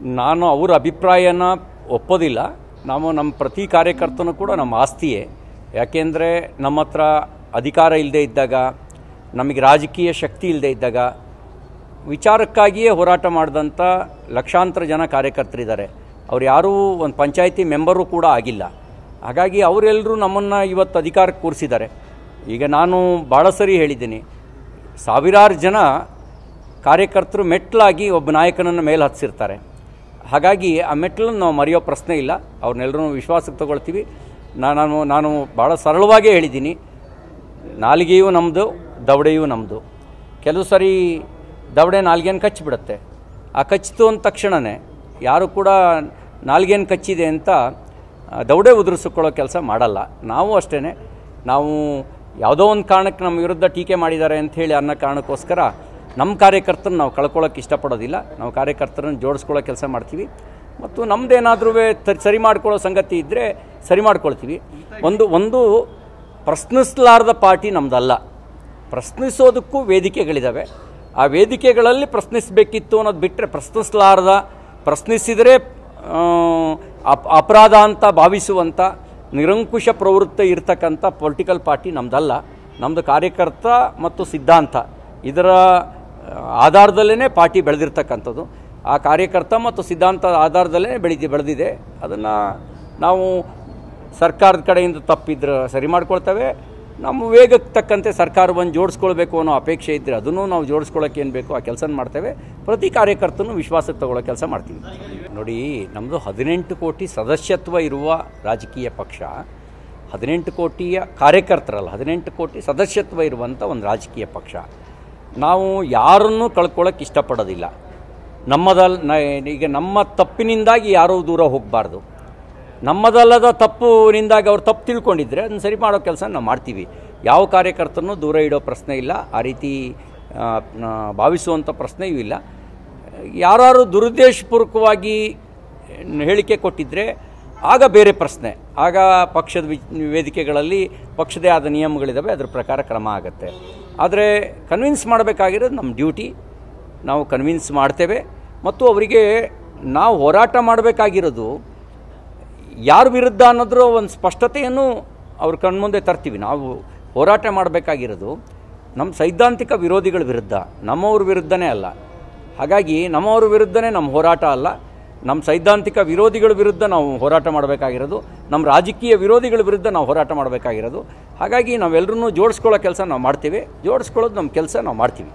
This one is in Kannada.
ನಾನು ಅವರ ಅಭಿಪ್ರಾಯನ ಒಪ್ಪೋದಿಲ್ಲ ನಾವು ನಮ್ಮ ಪ್ರತಿ ಕಾರ್ಯಕರ್ತನೂ ಕೂಡ ನಮ್ಮ ಆಸ್ತಿಯೇ ಯಾಕೆಂದರೆ ನಮ್ಮ ಹತ್ರ ಅಧಿಕಾರ ಇಲ್ಲದೆ ಇದ್ದಾಗ ನಮಗೆ ರಾಜಕೀಯ ಶಕ್ತಿ ಇಲ್ಲದೆ ಇದ್ದಾಗ ವಿಚಾರಕ್ಕಾಗಿಯೇ ಹೋರಾಟ ಮಾಡಿದಂಥ ಲಕ್ಷಾಂತರ ಜನ ಕಾರ್ಯಕರ್ತರಿದ್ದಾರೆ ಅವ್ರು ಯಾರೂ ಒಂದು ಪಂಚಾಯಿತಿ ಮೆಂಬರು ಕೂಡ ಆಗಿಲ್ಲ ಹಾಗಾಗಿ ಅವರೆಲ್ಲರೂ ನಮ್ಮನ್ನು ಇವತ್ತು ಅಧಿಕಾರಕ್ಕೆ ಕೂರಿಸಿದ್ದಾರೆ ಈಗ ನಾನು ಭಾಳ ಸರಿ ಹೇಳಿದ್ದೀನಿ ಸಾವಿರಾರು ಜನ ಕಾರ್ಯಕರ್ತರು ಮೆಟ್ಲಾಗಿ ಒಬ್ಬ ನಾಯಕನನ್ನು ಮೇಲೆ ಹತ್ತಿಸಿರ್ತಾರೆ ಹಾಗಾಗಿ ಆ ಮೆಟ್ಲನ್ನು ನಾವು ಮರೆಯೋ ಪ್ರಶ್ನೆ ಇಲ್ಲ ಅವ್ರನ್ನೆಲ್ಲರೂ ವಿಶ್ವಾಸಕ್ಕೆ ತಗೊಳ್ತೀವಿ ನಾನು ನಾನು ಭಾಳ ಸರಳವಾಗೇ ಹೇಳಿದ್ದೀನಿ ನಾಲಿಗೆಯೂ ನಮ್ಮದು ದವಡೆಯೂ ನಮ್ಮದು ಕೆಲವು ಸರಿ ದವಡೆ ನಾಲ್ಗೆಯನ್ನು ಕಚ್ಚಿಬಿಡುತ್ತೆ ಆ ಕಚ್ಚಿತು ಅಂದ ತಕ್ಷಣವೇ ಯಾರು ಕೂಡ ನಾಲ್ಗೆಯನ್ನು ಕಚ್ಚಿದೆ ಅಂತ ಆ, ದವಡೆ ಉದುರಿಸ್ಕೊಳ್ಳೋ ಕೆಲಸ ಮಾಡಲ್ಲ ನಾವು ಅಷ್ಟೇ ನಾವು ಯಾವುದೋ ಒಂದು ಕಾರಣಕ್ಕೆ ನಮ್ಮ ವಿರುದ್ಧ ಟೀಕೆ ಮಾಡಿದ್ದಾರೆ ಅಂತ ಹೇಳಿ ಅನ್ನೋ ಕಾರಣಕ್ಕೋಸ್ಕರ ನಮ್ಮ ಕಾರ್ಯಕರ್ತರನ್ನ ನಾವು ಕಳ್ಕೊಳ್ಳೋಕೆ ಇಷ್ಟಪಡೋದಿಲ್ಲ ನಾವು ಕಾರ್ಯಕರ್ತರನ್ನು ಜೋಡಿಸ್ಕೊಳ್ಳೋ ಕೆಲಸ ಮಾಡ್ತೀವಿ ಮತ್ತು ನಮ್ಮದೇನಾದ್ರೂ ಸರಿ ಮಾಡ್ಕೊಳ್ಳೋ ಸಂಗತಿ ಇದ್ದರೆ ಸರಿ ಮಾಡ್ಕೊಳ್ತೀವಿ ಒಂದು ಒಂದು ಪ್ರಶ್ನಿಸಲಾರದ ಪಾರ್ಟಿ ನಮ್ಮದಲ್ಲ ಪ್ರಶ್ನಿಸೋದಕ್ಕೂ ವೇದಿಕೆಗಳಿದ್ದಾವೆ ಆ ವೇದಿಕೆಗಳಲ್ಲಿ ಪ್ರಶ್ನಿಸಬೇಕಿತ್ತು ಅನ್ನೋದು ಬಿಟ್ಟರೆ ಪ್ರಶ್ನಿಸಲಾರದ ಪ್ರಶ್ನಿಸಿದರೆ ಆ, ಅಪ್ ಅಪರಾಧ ಅಂತ ಭಾವಿಸುವಂಥ ನಿರಂಕುಶ ಪ್ರವೃತ್ತಿ ಇರ್ತಕ್ಕಂಥ ಪೊಲಿಟಿಕಲ್ ಪಾರ್ಟಿ ನಮ್ಮದಲ್ಲ ನಮ್ಮದು ಕಾರ್ಯಕರ್ತ ಮತ್ತು ಸಿದ್ಧಾಂತ ಇದರ ಆಧಾರದಲ್ಲೇ ಪಾರ್ಟಿ ಬೆಳೆದಿರ್ತಕ್ಕಂಥದ್ದು ಆ ಕಾರ್ಯಕರ್ತ ಮತ್ತು ಸಿದ್ಧಾಂತದ ಆಧಾರದಲ್ಲೇ ಬೆಳೆದಿ ಬೆಳೆದಿದೆ ಅದನ್ನು ನಾವು ಸರ್ಕಾರದ ಕಡೆಯಿಂದ ತಪ್ಪಿದ್ರೆ ಸರಿ ಮಾಡ್ಕೊಳ್ತೇವೆ ನಮ್ಮ ವೇಗಕ್ಕೆ ತಕ್ಕಂತೆ ಸರ್ಕಾರವನ್ನು ಜೋಡಿಸ್ಕೊಳ್ಬೇಕು ಅನ್ನೋ ಅಪೇಕ್ಷೆ ಇದ್ದರೆ ಅದನ್ನು ನಾವು ಜೋಡಿಸ್ಕೊಳ್ಳೋಕೆ ಏನು ಬೇಕು ಆ ಕೆಲಸ ಮಾಡ್ತೇವೆ ಪ್ರತಿ ಕಾರ್ಯಕರ್ತನೂ ವಿಶ್ವಾಸಕ್ಕೆ ತಗೊಳ್ಳೋ ಕೆಲಸ ಮಾಡ್ತೀವಿ ನೋಡಿ ನಮ್ಮದು ಹದಿನೆಂಟು ಕೋಟಿ ಸದಸ್ಯತ್ವ ಇರುವ ರಾಜಕೀಯ ಪಕ್ಷ ಹದಿನೆಂಟು ಕೋಟಿಯ ಕಾರ್ಯಕರ್ತರಲ್ಲ ಹದಿನೆಂಟು ಕೋಟಿ ಸದಸ್ಯತ್ವ ಇರುವಂಥ ಒಂದು ರಾಜಕೀಯ ಪಕ್ಷ ನಾವು ಯಾರನ್ನೂ ಕಳ್ಕೊಳ್ಳೋಕೆ ಇಷ್ಟಪಡೋದಿಲ್ಲ ನಮ್ಮದಲ್ ನ- ಈಗ ನಮ್ಮ ತಪ್ಪಿನಿಂದಾಗಿ ಯಾರೂ ದೂರ ಹೋಗಬಾರ್ದು ನಮ್ಮದಲ್ಲದ ತಪ್ಪುನಿಂದಾಗಿ ಅವ್ರು ತಪ್ಪು ತಿಳ್ಕೊಂಡಿದ್ರೆ ಅದನ್ನ ಸರಿ ಮಾಡೋ ಕೆಲಸ ನಾವು ಮಾಡ್ತೀವಿ ಯಾವ ಕಾರ್ಯಕರ್ತನೂ ದೂರ ಇಡೋ ಪ್ರಶ್ನೆ ಇಲ್ಲ ಆ ರೀತಿ ಆ, ಆ, ಭಾವಿಸುವಂಥ ಪ್ರಶ್ನೆಯೂ ಇಲ್ಲ ಯಾರು ದುರುದ್ದೇಶಪೂರ್ವಕವಾಗಿ ಹೇಳಿಕೆ ಕೊಟ್ಟಿದ್ದರೆ ಆಗ ಬೇರೆ ಪ್ರಶ್ನೆ ಆಗ ಪಕ್ಷದ ವಿ ವೇದಿಕೆಗಳಲ್ಲಿ ಪಕ್ಷದೇ ಆದ ನಿಯಮಗಳಿದ್ದಾವೆ ಅದ್ರ ಪ್ರಕಾರ ಕ್ರಮ ಆಗುತ್ತೆ ಆದರೆ ಕನ್ವಿನ್ಸ್ ಮಾಡಬೇಕಾಗಿರೋದು ನಮ್ಮ ಡ್ಯೂಟಿ ನಾವು ಕನ್ವಿನ್ಸ್ ಮಾಡ್ತೇವೆ ಮತ್ತು ಅವರಿಗೆ ನಾವು ಹೋರಾಟ ಮಾಡಬೇಕಾಗಿರೋದು ಯಾರ ವಿರುದ್ಧ ಅನ್ನೋದ್ರ ಒಂದು ಸ್ಪಷ್ಟತೆಯನ್ನು ಅವ್ರ ಕಣ್ಮುಂದೆ ತರ್ತೀವಿ ನಾವು ಹೋರಾಟ ಮಾಡಬೇಕಾಗಿರೋದು ನಮ್ಮ ಸೈದ್ಧಾಂತಿಕ ವಿರೋಧಿಗಳ ವಿರುದ್ಧ ನಮ್ಮವ್ರ ವಿರುದ್ಧನೇ ಅಲ್ಲ ಹಾಗಾಗಿ ನಮ್ಮವ್ರ ವಿರುದ್ಧನೇ ನಮ್ಮ ಹೋರಾಟ ಅಲ್ಲ ನಮ್ಮ ಸೈದ್ಧಾಂತಿಕ ವಿರೋಧಿಗಳ ವಿರುದ್ಧ ನಾವು ಹೋರಾಟ ಮಾಡಬೇಕಾಗಿರೋದು ನಮ್ಮ ರಾಜಕೀಯ ವಿರೋಧಿಗಳ ವಿರುದ್ಧ ನಾವು ಹೋರಾಟ ಮಾಡಬೇಕಾಗಿರೋದು ಹಾಗಾಗಿ ನಾವೆಲ್ಲರೂ ಜೋಡಿಸ್ಕೊಳ್ಳೋ ಕೆಲಸ ನಾವು ಮಾಡ್ತೀವಿ ಜೋಡಿಸ್ಕೊಳ್ಳೋದು ನಮ್ಮ ಕೆಲಸ ನಾವು ಮಾಡ್ತೀವಿ